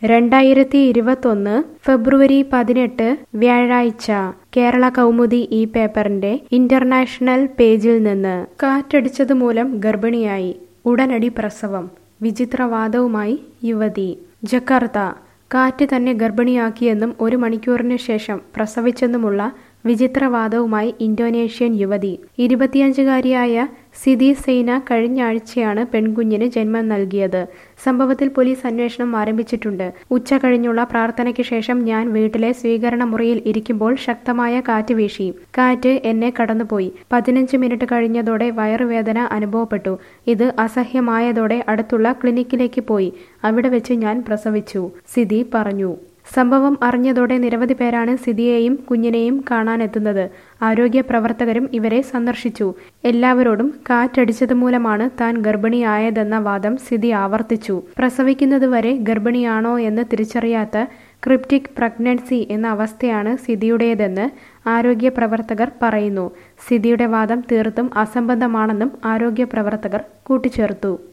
രണ്ടായിരത്തി ഇരുപത്തൊന്ന് ഫെബ്രുവരി പതിനെട്ട് വ്യാഴാഴ്ച കേരള കൗമുദി ഈ പേപ്പറിന്റെ ഇന്റർനാഷണൽ പേജിൽ നിന്ന് കാറ്റടിച്ചതുമൂലം ഗർഭിണിയായി ഉടനടി പ്രസവം വിചിത്രവാദവുമായി യുവതി ജക്കാർത്ത കാറ്റ് തന്നെ ഗർഭിണിയാക്കിയെന്നും ഒരു മണിക്കൂറിന് ശേഷം പ്രസവിച്ചെന്നുമുള്ള വിചിത്രവാദവുമായി ഇന്തോനേഷ്യൻ യുവതി ഇരുപത്തിയഞ്ചുകാരിയായ സിദി സെയ്ന കഴിഞ്ഞ ആഴ്ചയാണ് പെൺകുഞ്ഞിന് ജന്മം നൽകിയത് സംഭവത്തിൽ പോലീസ് അന്വേഷണം ആരംഭിച്ചിട്ടുണ്ട് ഉച്ച കഴിഞ്ഞുള്ള പ്രാർത്ഥനയ്ക്ക് ശേഷം ഞാൻ വീട്ടിലെ സ്വീകരണ മുറിയിൽ ഇരിക്കുമ്പോൾ ശക്തമായ കാറ്റ് വീശി കാറ്റ് എന്നെ കടന്നുപോയി പതിനഞ്ച് മിനിറ്റ് കഴിഞ്ഞതോടെ വയറുവേദന അനുഭവപ്പെട്ടു ഇത് അസഹ്യമായതോടെ അടുത്തുള്ള ക്ലിനിക്കിലേക്ക് പോയി അവിടെ വെച്ച് ഞാൻ പ്രസവിച്ചു സിദി പറഞ്ഞു സംഭവം അറിഞ്ഞതോടെ നിരവധി പേരാണ് സിദിയെയും കുഞ്ഞിനെയും കാണാനെത്തുന്നത് ആരോഗ്യ പ്രവർത്തകരും ഇവരെ സന്ദർശിച്ചു എല്ലാവരോടും കാറ്റടിച്ചത് മൂലമാണ് താൻ ഗർഭിണിയായതെന്ന വാദം സിദി ആവർത്തിച്ചു പ്രസവിക്കുന്നതുവരെ ഗർഭിണിയാണോ എന്ന് തിരിച്ചറിയാത്ത ക്രിപ്റ്റിക് പ്രഗ്നൻസി എന്ന അവസ്ഥയാണ് സിദിയുടേതെന്ന് ആരോഗ്യ പ്രവർത്തകർ പറയുന്നു സിദിയുടെ വാദം തീർത്തും അസംബന്ധമാണെന്നും ആരോഗ്യ പ്രവർത്തകർ കൂട്ടിച്ചേർത്തു